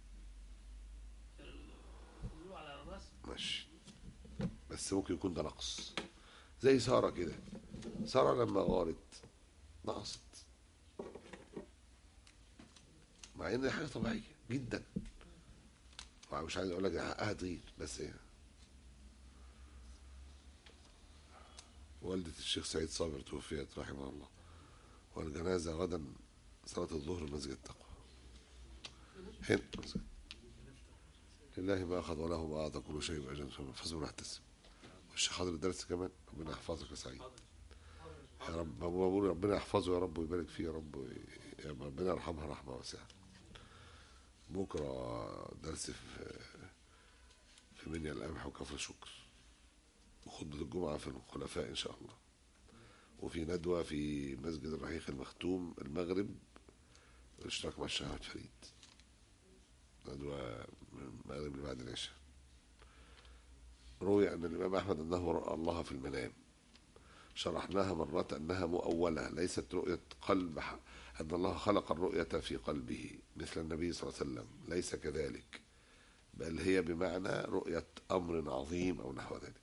الخضوع على الرسم؟ ماشي بس ممكن يكون ده نقص زي ساره كده ساره لما غارت نقصت مع ان دي حاجه طبيعيه جدا مش عايز اقول لك حقها تغير بس ايه والدة الشيخ سعيد صابر توفيت رحمه الله والجنازة غدا صلاة الظهر مسجد التقوى هنا مسجد لله ما أخذ وله ما أعطى كل شيء بأجل فاصبر واحتسب والشيخ حاضر الدرس كمان ربنا يحفظك يا سعيد يا رب بقول ربنا يحفظه يا رب ويبارك فيه يا رب وي- يا ربنا يرحمها رحمة واسعة بكرة درس في في منيا القمح وكفر شكر وخطبة الجمعة في الخلفاء إن شاء الله وفي ندوة في مسجد الرحيق المختوم المغرب الاشتراك مع الشيخ أحمد فريد ندوة من المغرب اللي بعد العشاء روي أن الإمام أحمد أنه رأى الله في المنام شرحناها مرات أنها مؤولة ليست رؤية قلب ح- أن الله خلق الرؤية في قلبه مثل النبي صلى الله عليه وسلم ليس كذلك بل هي بمعنى رؤية أمر عظيم أو نحو ذلك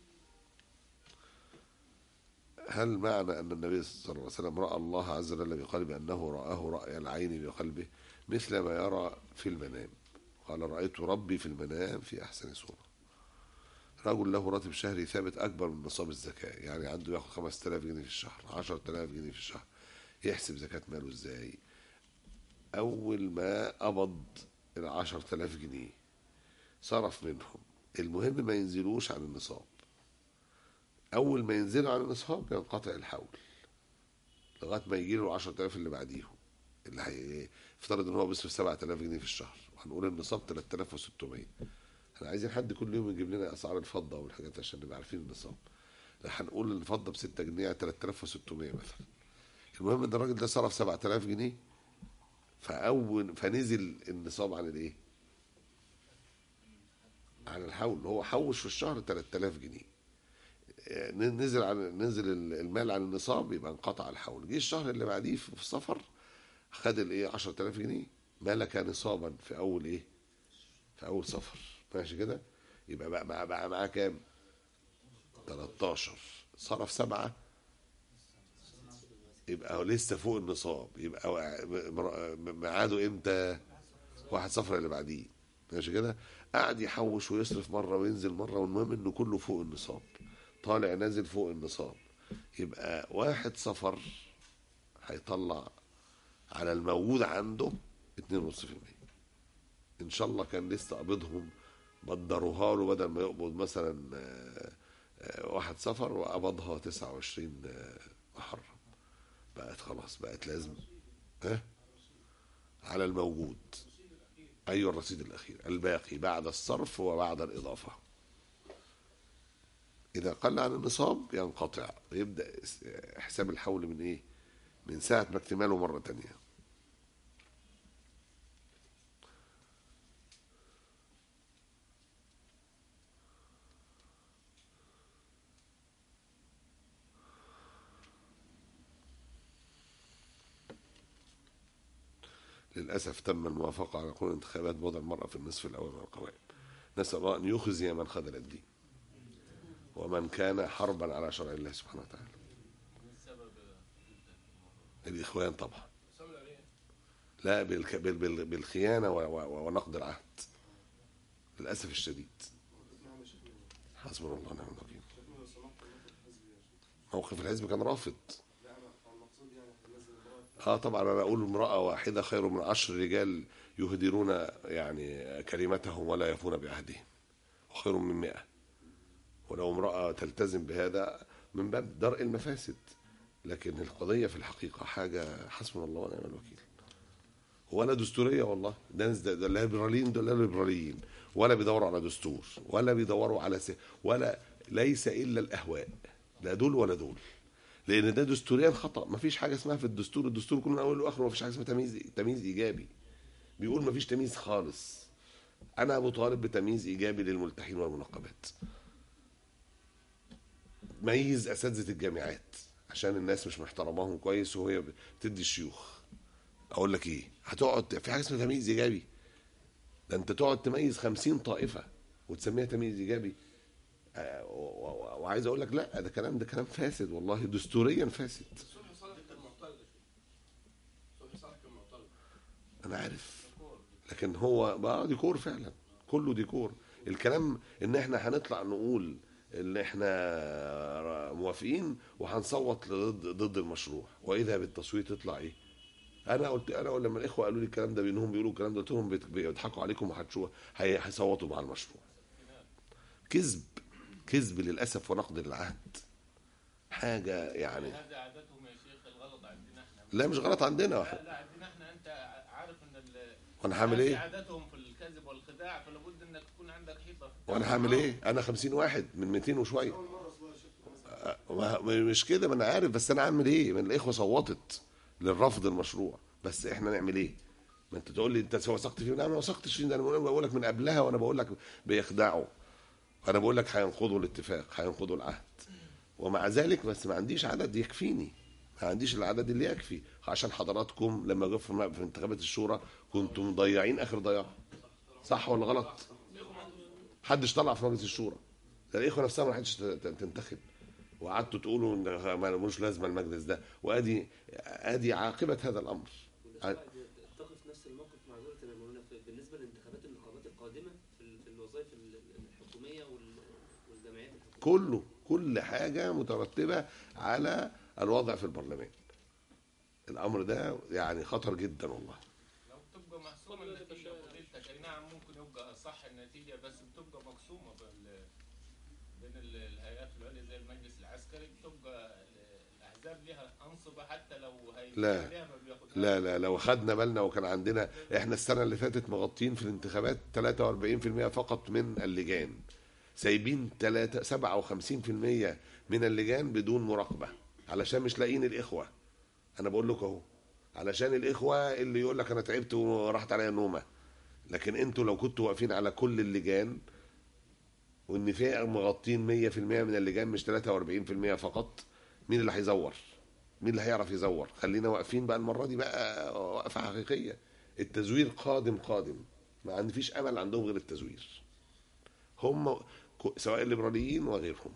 هل معنى أن النبي صلى الله عليه وسلم رأى الله عز وجل بقلبه أنه رآه رأي العين بقلبه مثل ما يرى في المنام قال رأيت ربي في المنام في أحسن صورة رجل له راتب شهري ثابت أكبر من نصاب الزكاة يعني عنده ياخد 5000 جنيه في الشهر 10000 جنيه في الشهر يحسب زكاة ماله إزاي أول ما قبض ال 10000 جنيه صرف منهم المهم ما ينزلوش عن النصاب اول ما ينزلوا عن النصاب ينقطع الحول لغايه ما يجي له ال 10000 اللي بعديهم اللي هي افترض ان هو بيصرف 7000 جنيه في الشهر وهنقول النصاب 3600 احنا عايزين حد كل يوم يجيب لنا اسعار الفضه والحاجات عشان نبقى عارفين النصاب لا هنقول الفضه ب 6 جنيه يعني 3600 مثلا المهم ان الراجل ده صرف 7000 جنيه فاول فنزل النصاب عن الايه؟ عن الحول هو حوش في الشهر 3000 جنيه نزل عن نزل المال عن النصاب يبقى انقطع الحول جه الشهر اللي بعديه في السفر خد الايه 10000 جنيه ملك نصابا في اول ايه في اول سفر ماشي كده يبقى بقى معاه بقى معاه كام 13 صرف سبعة يبقى هو لسه فوق النصاب يبقى هو ميعاده امتى واحد صفر اللي بعديه ماشي كده قاعد يحوش ويصرف مره وينزل مره والمهم انه كله فوق النصاب طالع نازل فوق النصاب يبقى واحد سفر هيطلع على الموجود عنده 2.5% ان شاء الله كان لسه قبضهم بدروها له بدل ما يقبض مثلا آه، آه، واحد سفر وقبضها 29 آه، محرم بقت خلاص بقت لازم ها على الموجود ايوه الرصيد الاخير الباقي بعد الصرف وبعد الاضافه اذا قل عن النصاب ينقطع يبدا اس- حساب الحول من ايه من ساعه ما اكتماله مره تانية للأسف تم الموافقة على قانون انتخابات وضع المرأة في النصف الأول من القوائم نسأل الله أن يخزي من خذل الدين ومن كان حربا على شرع الله سبحانه وتعالى الإخوان طبعا لا بالك... بال... بال... بالخيانة و... و... ونقد العهد للأسف الشديد حسبنا الله ونعم الوكيل موقف الحزب كان رافض اه طبعا انا اقول امراه واحده خير من عشر رجال يهدرون يعني كلمتهم ولا يفون بعهدهم وخير من مئة ولو امراه تلتزم بهذا من باب درء المفاسد لكن القضيه في الحقيقه حاجه حسبنا الله ونعم الوكيل ولا دستوريه والله ده ناس ده ده لا ليبراليين دول لا ليبراليين ولا بيدوروا على دستور ولا بيدوروا على س... ولا ليس الا الاهواء لا دول ولا دول لان ده دستوريا خطا ما فيش حاجه اسمها في الدستور الدستور كله من اوله لاخره ما فيش حاجه اسمها تمييز تمييز ايجابي بيقول ما فيش تمييز خالص انا ابو طالب بتمييز ايجابي للملتحين والمنقبات ميز اساتذه الجامعات عشان الناس مش محترماهم كويس وهي بتدي الشيوخ اقول لك ايه هتقعد في حاجه اسمها تمييز ايجابي ده انت تقعد تميز خمسين طائفه وتسميها تمييز ايجابي آه، و- و- وعايز اقول لك لا ده كلام ده كلام فاسد والله دستوريا فاسد صبحي صالح كان معترض يا شيخ صبحي صالح كان معترض انا عارف لكن هو بقى ديكور فعلا كله ديكور الكلام ان احنا هنطلع نقول ان احنا موافقين وهنصوت ضد ضد المشروع واذا بالتصويت يطلع ايه انا قلت انا لما الاخوه قالوا لي الكلام ده بانهم بيقولوا الكلام ده قلت لهم بيت- بيضحكوا عليكم وهتشوفوا هي- هيصوتوا مع المشروع كذب كذب للاسف ونقد للعهد حاجه يعني هذا عادتهم يا شيخ الغلط عندنا احنا لا مش غلط عندنا لا لا عندنا احنا انت عارف ان ال- وانا هعمل هذه ايه عادتهم في الكذب والخداع فلابد انك تكون عندك حيطه وانا هعمل ايه انا 50 واحد من 200 وشويه ما- ما- مش كده ما انا عارف بس انا اعمل ايه ما الاخوه صوتت للرفض المشروع بس احنا نعمل ايه ما انت تقول لي انت وثقت فيه لا انا ما وثقتش فيه ده انا بقول لك من قبلها وانا بقول لك بيخدعوا انا بقول لك هينقضوا الاتفاق هينقضوا العهد ومع ذلك بس ما عنديش عدد يكفيني ما عنديش العدد اللي يكفي عشان حضراتكم لما جه في في انتخابات الشورى كنتم مضيعين اخر ضياع صح ولا غلط حدش طلع في مجلس الشورى ده الاخوه نفسها ما حدش ت- ت- تنتخب وقعدتوا تقولوا ان ما ملوش لازمه المجلس ده وادي ادي عاقبه هذا الامر وده بعد تقف نفس الموقف مع دولة المولونة بالنسبة لانتخابات النقابات القادمة في ال- في الوظائف ال- الحكومية وال- والجمعيات الحكومية كله كل حاجه مترتبه على الوضع في البرلمان الامر ده يعني خطر جدا والله لو بتبقى محسومه النتيجه فضيلتك اي نعم ممكن يبقى صح النتيجه بس بتبقى مقسومه بال بين ال- الهيئات العليا زي المجلس العسكري بتبقى ال- الاحزاب ليها انصبه حتى لو هي لا. عليها ما بياخدهاش لا لا لو خدنا بالنا وكان عندنا احنا السنه اللي فاتت مغطين في الانتخابات 43% فقط من اللجان سايبين 3 57% من اللجان بدون مراقبه علشان مش لاقيين الاخوه انا بقول لكم اهو علشان الاخوه اللي يقول لك انا تعبت وراحت عليا النومه لكن انتوا لو كنتوا واقفين على كل اللجان وان في مغطين 100% من اللجان مش 43% فقط مين اللي هيزور؟ مين اللي هيعرف يزور؟ خلينا واقفين بقى المره دي بقى وقفه حقيقيه التزوير قادم قادم ما عندي فيش امل عندهم غير التزوير هم ك- سواء الليبراليين وغيرهم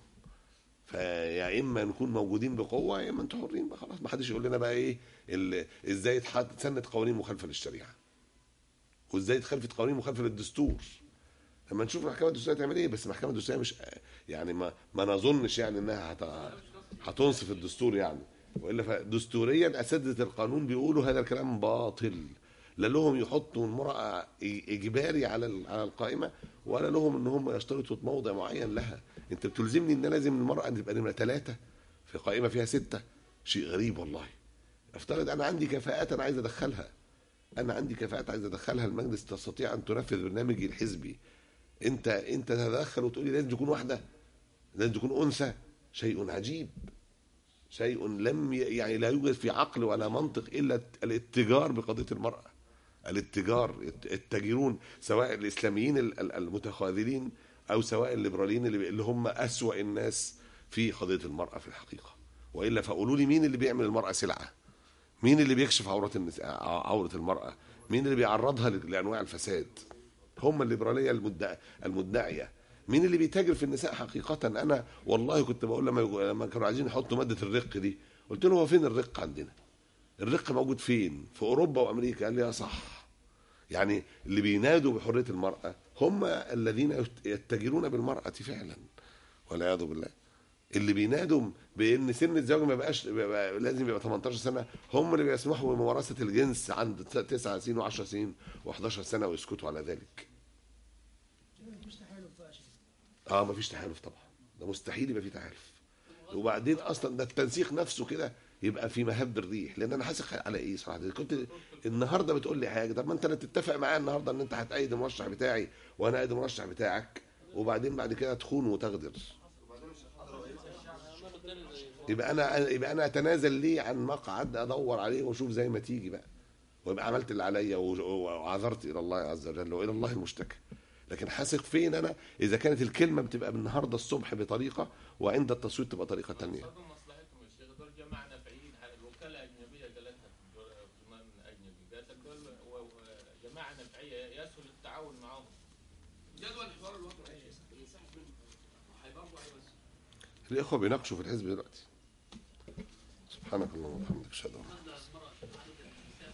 فيا اما نكون موجودين بقوه يا اما انتوا حرين بقى خلاص ما حدش يقول لنا بقى ايه ال- ازاي تحط تسند قوانين مخالفه للشريعه وازاي اتخلفت قوانين مخالفه للدستور لما نشوف المحكمه الدستوريه تعمل ايه بس المحكمه الدستوريه مش يعني ما ما نظنش يعني انها هت... هتنصف الدستور يعني والا فدستوريا اساتذه القانون بيقولوا هذا الكلام باطل لا لهم يحطوا المرأة إ- إجباري على ال- على القائمة ولا لهم إن هم يشترطوا موضع معين لها أنت بتلزمني إن لازم المرأة تبقى نمرة ثلاثة في قائمة فيها ستة شيء غريب والله افترض أنا عندي كفاءات أنا عايز أدخلها أنا عندي كفاءات عايز أدخلها المجلس تستطيع أن تنفذ برنامجي الحزبي أنت أنت تتدخل وتقول لي لازم تكون واحدة لازم تكون أنثى شيء عجيب شيء لم ي- يعني لا يوجد في عقل ولا منطق الا الاتجار بقضيه المراه الاتجار الت- التاجرون سواء الاسلاميين ال- ال- المتخاذلين او سواء الليبراليين اللي, اللي هم اسوا الناس في قضيه المراه في الحقيقه والا فقولوا لي مين اللي بيعمل المراه سلعه مين اللي بيكشف عورة النساء عورة المرأة مين اللي بيعرضها ل- لأنواع الفساد هم الليبرالية المدع... المدعية مين اللي بيتاجر في النساء حقيقة أنا والله كنت بقول لما يقو- لما كانوا عايزين يحطوا مادة الرق دي قلت له هو فين الرق عندنا الرق موجود فين في أوروبا وأمريكا قال لي يا صح يعني اللي بينادوا بحرية المرأة هم الذين يت- يتجرون بالمرأة فعلا والعياذ بالله اللي بينادوا بان سن الزواج ما بقاش بقى لازم يبقى 18 سنه هم اللي بيسمحوا بممارسه الجنس عند 9 سنين و10 سنين و11 سنه ويسكتوا على ذلك. مش تحالف بقى شيء اه ما فيش تحالف طبعا ده مستحيل يبقى في تحالف. وبعدين اصلا ده التنسيق نفسه كده يبقى في مهب الريح لان انا حاسق على ايه صراحه كنت النهارده بتقول لي حاجه طب ما انت لا تتفق معايا النهارده ان انت هتأيد المرشح بتاعي وانا أيد المرشح بتاعك وبعدين بعد كده تخون وتغدر. يبقى انا يبقى انا اتنازل ليه عن مقعد ادور عليه واشوف زي ما تيجي بقى ويبقى عملت اللي عليا و- وعذرت الى الله عز وجل والى الله المشتكى لكن حاسق فين انا اذا كانت الكلمه بتبقى بالنهارده الصبح بطريقه وعند التصويت تبقى طريقه تانية صدوا مصلحتهم يا شيخ دول جماعة نافعين الوكالة أجنبية قالتها دول ضمان أجنبي قالت لك دول و- و- جماعة نافعية يسهل التعاون معاهم جدول الحوار الوطني ايه ينسحب منه هيبقوا ايه بس الاخوه بيناقشوا في الحزب دلوقتي سبحانك اللهم وبحمدك اشهد ان لا إله إلا أنت.